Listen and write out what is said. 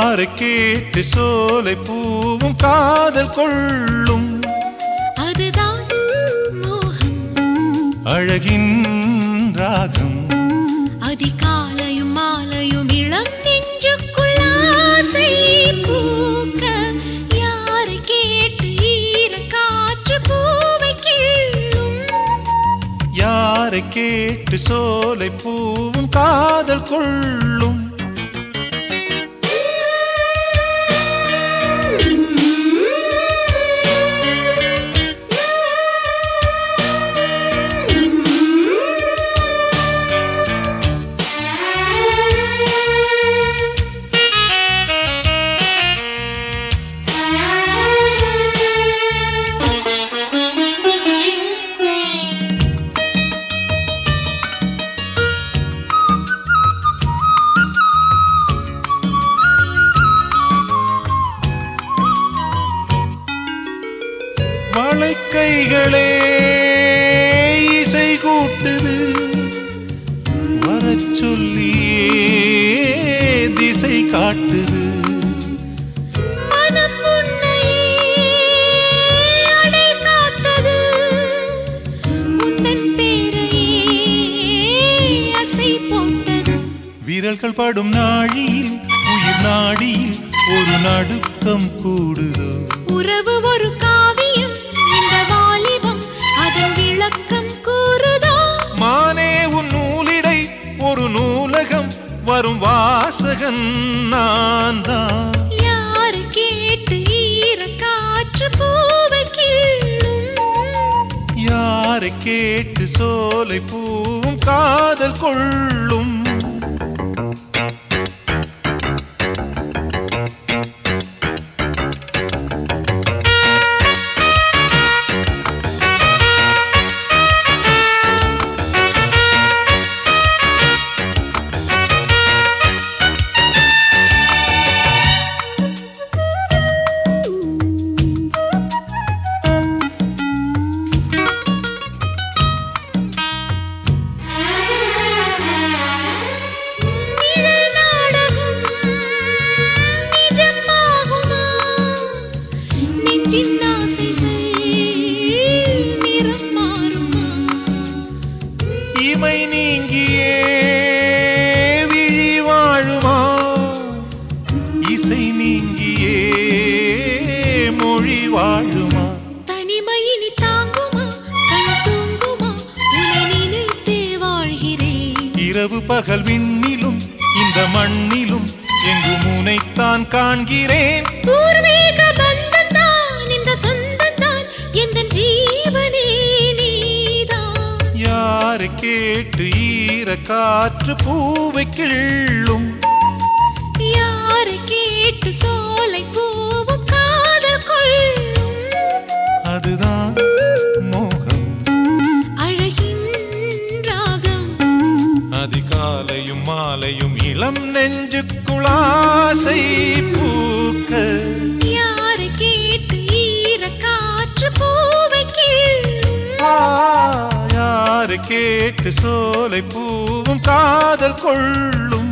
யாரை கேட்டு சோலை பூவும் காதல் கொள்ளும் அதுதான் மோகம் அழகின் ராகம் அதிகாலையும் மாலையும் இளம் நெஞ்சுக்குள் ஆசை பூக்க யாரை கேட்டு ஈர காற்று பூவை கிள்ளும் யாரை கேட்டு சோலை பூவும் காதல் கொள்ளும் வளைக்கைகளே இசை கூட்டுது வரச் சொல்லியே திசை காட்டுது மனம் உன்னையே அடை காத்தது உந்தன் பேரையே அசை போட்டது விரல்கள் படும் நாழியில் உயிர் நாடியில் ஒரு நடுக்கம் கூடுதோ உறவு ஒரு காவியம் இந்த வாலிபம் அதன் விளக்கம் கூறுதோ மானே உன் நூலிடை ஒரு நூலகம் வரும் வாசகன் நான் தான் யாரு கேட்டு ஈர காற்று பூவை கிள்ளும் யாரை கேட்டு சோலை பூவும் காதல் கொள்ளும் நிழல் நாடகம் நிஜமாகுமா நெஞ்சின் ஆசைகள் நிறம் மாறுமா இமை நீங்கியே விழி வாழுமா இசை நீங்கியே மொழி வாழுமா தனிமையினி தாங்குமா கண் தூங்குமா உன்னை நினைத்தே வாழ்கிறேன் இரவு பகல் விண்ணிலும் இந்த மண்ணிலும் எங்கும் உனைத்தான் காண்கிறேன் பூர்வீக பந்தந்தான் இந்த சொந்தந்தான் எந்த ஜீவனே நீதான் யாரை கேட்டு ஈர காற்று பூவை கிள்ளும் யாரை கேட்டு சோலை பூவும் காதல் கொள்ளும் அதுதான் மோகம் அழகின் ராகம் அதிகாலையும் மாலையும் இளம் நெஞ்சுக்குளாசை பூக்க யாரை கேட்டு ஈர காற்று பூவை கிள்ளும் ஆ, யாரை கேட்டு சோலை பூவும் காதல் கொள்ளும்